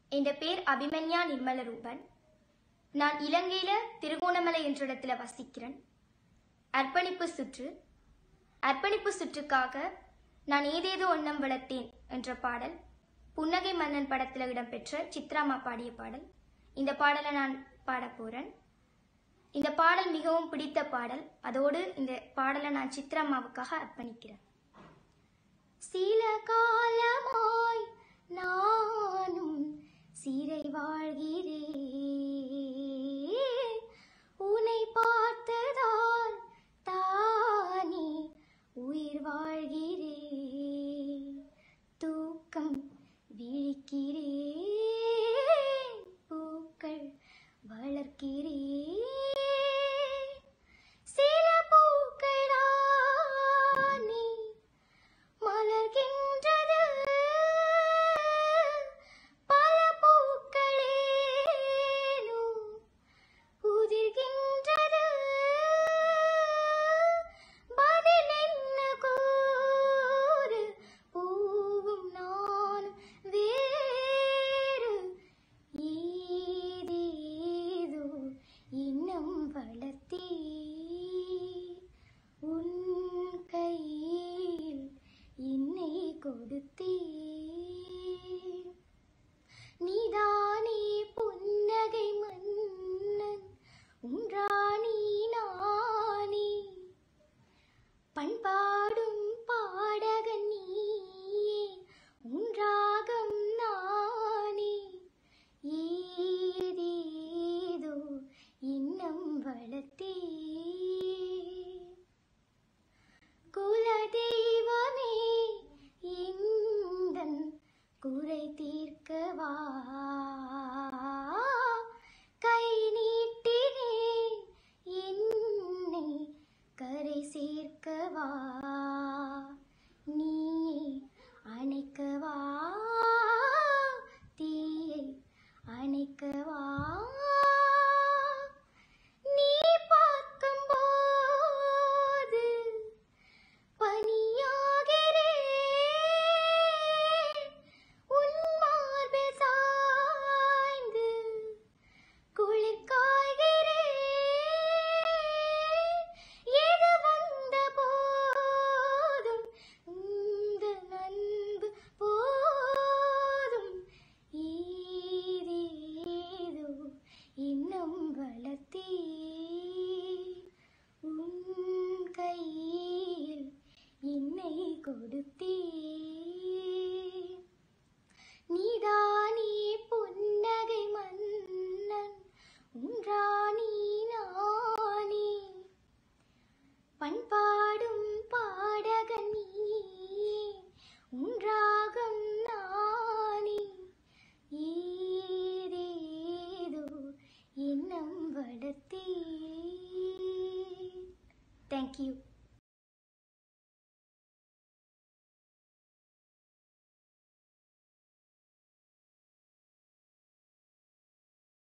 என் பேர் அபிமன்யா நிர்மல ரூபன் நான் இலங்கையில திருகோணமலை என்ற இடத்துல வசிக்கிறேன் அர்ப்பணிப்பு சுற்று அர்ப்பணிப்பு சுற்றுக்காக நான் ஏதேதோ எண்ணம் வளர்த்தேன் என்ற பாடல் புன்னகை மன்னன் படத்தில் இடம்பெற்ற சித்ராமா பாடிய பாடல் இந்த பாடலை நான் பாடப் போறேன் இந்த பாடல் மிகவும் பிடித்த பாடல் அதோடு இந்த பாடலை நான் சித்ராமாவுக்காக அர்ப்பணிக்கிறேன் சில காலமாய் நானும் சிறை வாழ்கிறேன் உன்னை பார்த்ததால் தானே உயிர் வாழ்கிறேன் தூக்கம் விழிக்கிறேன் பூக்கள் வளர்க்கிறேன் சில பூக்களானே மலர்கின்றது பல பூக்களேனோ உதிர்கின்றது பதில் என்ன கூறு பூவும் நானும் வேறு ஏதேதோ இன்னும் வளர்த்தே உன் கையில் என்னை கொடுத்தே நீதானே புன்னகை மன்னன் உன்றாணி நானே பண்பாடும் பாடகன் நீயே உன்றாகம் நானே ஏதேதோ இன்னம் வளர்த்தே குலதெய்வமே இந்தன் குறை தீர்க்கவா கை நீட்டினேன் என்னை கரை சேர்க்கவா நீயே அணைக்கவா தீயை அணைக்கவா நீ பார்க்கும்போது பனியாகிறேன் உன் மார்பில் சாய்ந்து குளிர் காய்கிறேன் எது வந்த போதும் இந்த அன்பு போதும் ஏதேதோ இன்னும் வளர்த்தே உன் கையில் என்னை கொடுத்தே நீதானே புன்னகை மன்னன் உன்றாணி நானே பண்பாடும் பாடகன் நீயே உன்றாகம் நானே ஏதேதோ இன்னம் வளர்த்தே தேங்க்யூ